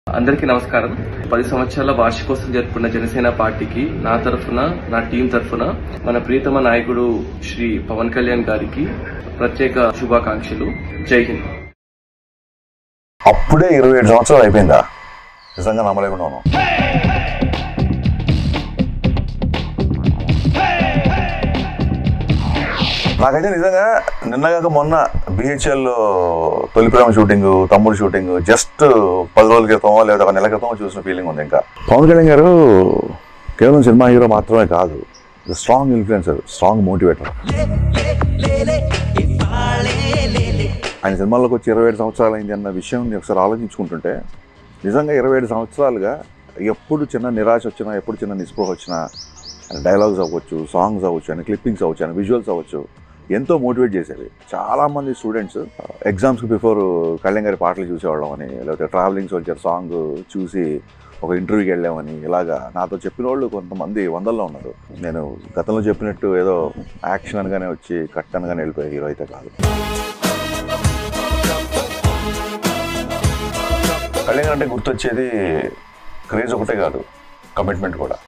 అందరికీ నమస్కారం పది సంవత్సరాల వార్షికోత్సవం జరుపుకున్న జనసేన పార్టీకి నా తరఫున నా టీం తరఫున మన ప్రియతమ నాయకుడు శ్రీ పవన్ కళ్యాణ్ గారికి ప్రత్యేక శుభాకాంక్షలు జై హింద్ అప్పుడే ఇరవై ఏడు సంవత్సరాలు అయిపోయిందా నిజంగా నమ్మలేకుండా ఉన్నాం నాకైతే నిజంగా నిన్నగాక మొన్న బిహెచ్ఎల్ Tholi Prema shooting Thammudu shooting just పది రోజుల క్రితం లేదా ఒక నెల క్రితం చూసిన ఫీలింగ్ ఉంది ఇంకా పవన్ కళ్యాణ్ గారు కేవలం సినిమా హీరో మాత్రమే కాదు స్ట్రాంగ్ ఇన్ఫ్లుయెన్సర్ స్ట్రాంగ్ మోటివేటర్ ఆయన సినిమాల్లోకి వచ్చి ఇరవై ఏడు సంవత్సరాలు అయింది అన్న విషయం ఒకసారి ఆలోచించుకుంటుంటే నిజంగా ఇరవై ఏడు సంవత్సరాలుగా ఎప్పుడు చిన్న నిరాశ వచ్చినా ఎప్పుడు చిన్న నిస్పృహ వచ్చినా ఆయన డైలాగ్స్ అవ్వచ్చు సాంగ్స్ అవ్వచ్చు ఆయన క్లిప్పింగ్స్ అవ్వచ్చు ఆయన విజువల్స్ అవ్వచ్చు ఎంతో మోటివేట్ చేసేవి చాలామంది స్టూడెంట్స్ ఎగ్జామ్స్కి బిఫోర్ కళ్యాణ్ గారి పాటలు చూసేవాళ్ళం అని లేకపోతే ట్రావెలింగ్ సోల్జర్ సాంగ్ చూసి ఒక ఇంటర్వ్యూకి వెళ్ళామని ఇలాగా నాతో చెప్పిన వాళ్ళు కొంతమంది వందల్లో ఉన్నారు నేను గతంలో చెప్పినట్టు ఏదో యాక్షన్ అనగానే వచ్చి కట్ అనగానే వెళ్ళిపోయే హీరో అయితే కాదు కళ్యాణ్ అంటే గుర్తొచ్చేది క్రేజ్ ఒకటే కాదు కమిట్మెంట్ కూడా